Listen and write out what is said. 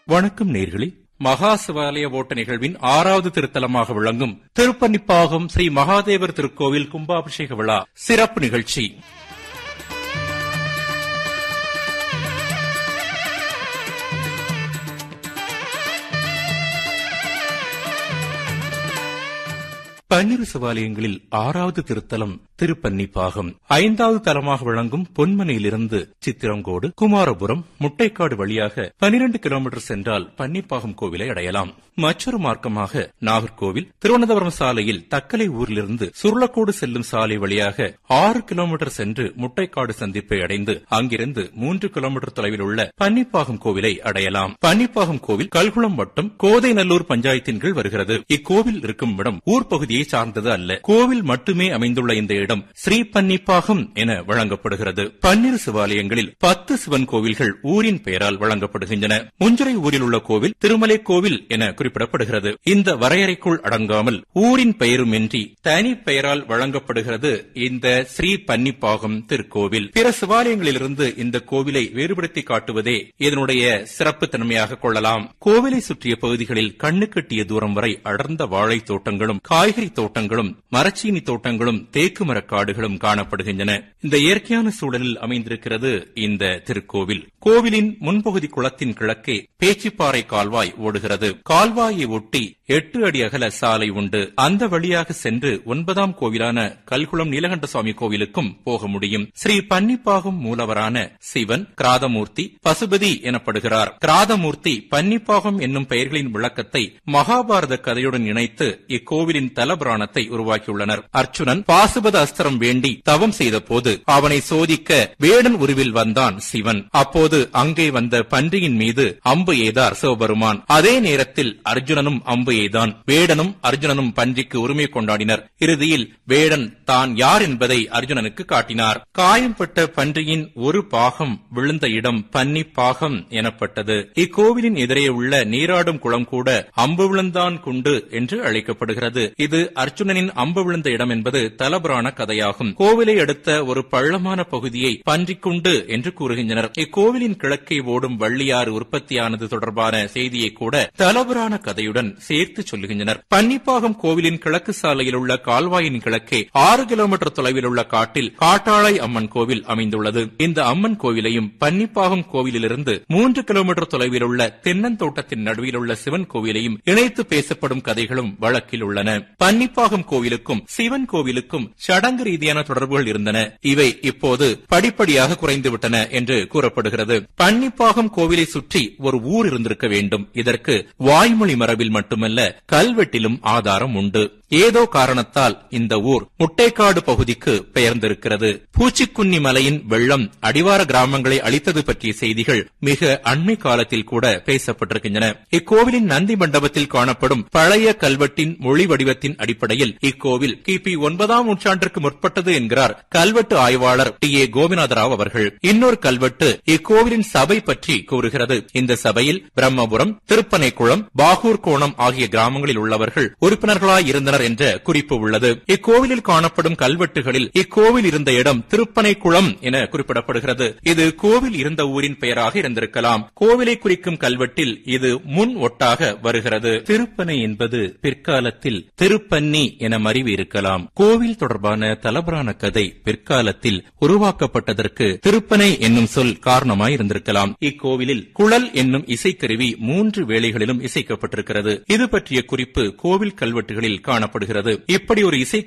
வணக்கம் நேர்களே மகா சிவாலய ஓட்ட நிகழ்வின் ஆறாவது திருத்தலமாக விளங்கும் திருப்பன்னிப்பாகம் ஸ்ரீ மகாதேவர் திருக்கோவில் கும்பாபிஷேக விழா சிறப்பு நிகழ்ச்சி பன்னிரு சிவாலயங்களில் ஆறாவது திருத்தலம் திருப்பன்னிப்பாகம் ஐந்தாவது தலமாக விளங்கும் பொன்மனையிலிருந்து சித்திரங்கோடு குமாரபுரம் முட்டைக்காடு வழியாக பனிரெண்டு கிலோமீட்டர் சென்றால் பன்னிப்பாகம் கோவிலை அடையலாம் மற்றொரு மார்க்கமாக நாகர்கோவில் திருவனந்தபுரம் சாலையில் தக்கலை ஊரிலிருந்து சுருளக்கோடு செல்லும் சாலை வழியாக ஆறு கிலோமீட்டர் சென்று முட்டைக்காடு சந்திப்பை அடைந்து அங்கிருந்து மூன்று கிலோமீட்டர் தொலைவில் உள்ள பன்னிப்பாகம் கோவிலை அடையலாம் பன்னிப்பாகம் கோவில் கல்குளம் வட்டம் கோதைநல்லூர் பஞ்சாயத்தின் கீழ் வருகிறது இக்கோவில் இருக்கும் இடம் ஊர் பகுதியை சார்ந்தது அல்ல கோவில் மட்டுமே அமைந்துள்ள இந்த இடம் ஸ்ரீ பன்னிப்பாகம் என வழங்கப்படுகிறது பன்னிரு சிவாலயங்களில் பத்து சிவன் கோவில்கள் ஊரின் பெயரால் வழங்கப்படுகின்றன முஞ்சுரை ஊரில் உள்ள கோவில் திருமலை கோவில் என குறிப்பிடப்படுகிறது இந்த வரையறைக்குள் அடங்காமல் ஊரின் பெயருமின்றி தனி பெயரால் வழங்கப்படுகிறது இந்த ஸ்ரீ பன்னிப்பாகம் திருக்கோவில் பிற சிவாலயங்களிலிருந்து இந்த கோவிலை வேறுபடுத்தி காட்டுவதே இதனுடைய சிறப்பு தன்மையாக கொள்ளலாம் கோவிலை சுற்றிய பகுதிகளில் கண்ணு கட்டிய தூரம் வரை அடர்ந்த வாழை தோட்டங்களும் காய்கறி தோட்டங்களும் மரச்சீனி தோட்டங்களும் தேக்கு மரக்காடுகளும் காணப்படுகின்றன இந்த இயற்கையான சூழலில் அமைந்திருக்கிறது இந்த திருக்கோவில் கோவிலின் முன்பகுதி குளத்தின் கிழக்கே பேச்சிப்பாறை கால்வாய் ஓடுகிறது கால்வாயை ஒட்டி எட்டு அடி அகல சாலை உண்டு அந்த வழியாக சென்று ஒன்பதாம் கோவிலான கல்குளம் நீலகண்ட சுவாமி கோவிலுக்கும் போக முடியும் ஸ்ரீ பன்னிப்பாகும் மூலவரான சிவன் கிராதமூர்த்தி பசுபதி எனப்படுகிறார் கிராதமூர்த்தி பன்னிப்பாகம் என்னும் பெயர்களின் விளக்கத்தை மகாபாரத கதையுடன் இணைத்து இக்கோவிலின் தலபுராணத்தை உருவாக்கியுள்ளனர் அர்ச்சுனன் பாசுபத அஸ்திரம் வேண்டி தவம் செய்த போது அவனை சோதிக்க வேடன் உருவில் வந்தான் சிவன் அப்போது அங்கே வந்த பன்றியின் மீது அம்பு எய்தார் சிவபெருமான் அதே நேரத்தில் அர்ஜுனனும் அம்பு எய்தான் வேடனும் அர்ஜுனனும் பன்றிக்கு உரிமை கொண்டாடினர் இறுதியில் வேடன் தான் யார் என்பதை அர்ஜுனனுக்கு காட்டினார் காயம்பட்ட பன்றியின் ஒரு பாகம் விழுந்த இடம் பன்னி பாகம் எனப்பட்டது இக்கோவிலின் எதிரே உள்ள நீராடும் குளம் கூட அம்பு விழுந்தான் குண்டு என்று அழைக்கப்படுகிறது இது அர்ஜுனனின் அம்பு விழுந்த இடம் என்பது தலபுராண கதையாகும் கோவிலை அடுத்த ஒரு பள்ளமான பகுதியை பன்றிக்குண்டு என்று கூறுகின்றனர் இக்கோவிலின் கிழக்கே ஓடும் வள்ளியாறு உற்பத்தியானது தொடர்பான செய்தியை கூட தலபுராண கதையுடன் சேர்த்து சொல்லுகின்றனர் பன்னிப்பாகம் கோவிலின் கிழக்கு சாலையில் உள்ள கால்வாயின் கிழக்கே ஆறு கிலோமீட்டர் தொலைவில் உள்ள காட்டில் காட்டாளை அம்மன் கோவில் அமைந்துள்ளது இந்த அம்மன் கோவிலையும் பன்னிப்பாகம் கோவிலிலிருந்து மூன்று கிலோமீட்டர் தொலைவில் உள்ள தென்னந்தோட்டத்தின் நடுவில் உள்ள சிவன் கோவிலையும் இணைத்து பேசப்படும் கதைகளும் வழக்கில் உள்ளன பன்னிப்பாகம் கோவிலுக்கும் சிவன் கோவிலுக்கும் சடங்கு ரீதியான தொடர்புகள் இருந்தன இவை இப்போது படிப்படியாக குறைந்துவிட்டன என்று கூறப்படுகிறது பன்னிப்பாகம் கோவிலை சுற்றி ஒரு ஊர் இருந்திருக்க வேண்டும் இதற்கு வாய்மொழி மரபில் மட்டுமல்ல கல்வெட்டிலும் ஆதாரம் உண்டு ஏதோ காரணத்தால் இந்த ஊர் முட்டைக்காடு பகுதிக்கு பெயர்ந்திருக்கிறது பூச்சிக்குன்னி மலையின் வெள்ளம் அடிவார கிராமங்களை அழித்தது பற்றிய செய்திகள் மிக அண்மை காலத்தில் கூட பேசப்பட்டிருக்கின்றன இக்கோவிலின் நந்தி மண்டபத்தில் காணப்படும் பழைய கல்வெட்டின் மொழி வடிவத்தின் அடிப்படையில் இக்கோவில் கிபி ஒன்பதாம் நூற்றாண்டிற்கு முற்பட்டது என்கிறார் கல்வெட்டு ஆய்வாளர் டி ஏ கோபிநாதராவ் அவர்கள் இன்னொரு கல்வெட்டு இக்கோவிலின் சபை பற்றி கூறுகிறது இந்த சபையில் பிரம்மபுரம் திருப்பனைக்குளம் பாகூர் கோணம் ஆகிய கிராமங்களில் உள்ளவர்கள் உறுப்பினர்களாய் இருந்தனர் என்ற குறிப்பு உள்ளது இக்கோவிலில் காணப்படும் கல்வெட்டுகளில் இக்கோவில் இருந்த இடம் திருப்பனைக்குளம் என குறிப்பிடப்படுகிறது இது கோவில் இருந்த ஊரின் பெயராக இருந்திருக்கலாம் கோவிலை குறிக்கும் கல்வெட்டில் இது முன் ஒட்டாக வருகிறது திருப்பனை என்பது பிற்காலத்தில் திருப்பன்னி என மறிவு இருக்கலாம் கோவில் தொடர்பான தலபுரான கதை பிற்காலத்தில் உருவாக்கப்பட்டதற்கு திருப்பனை என்னும் சொல் காரணமாய் இருந்திருக்கலாம் இக்கோவிலில் குழல் என்னும் இசைக்கருவி மூன்று வேளைகளிலும் இசைக்கப்பட்டிருக்கிறது இது பற்றிய குறிப்பு கோவில் கல்வெட்டுகளில் காணப்படுகிறது இப்படி ஒரு இசை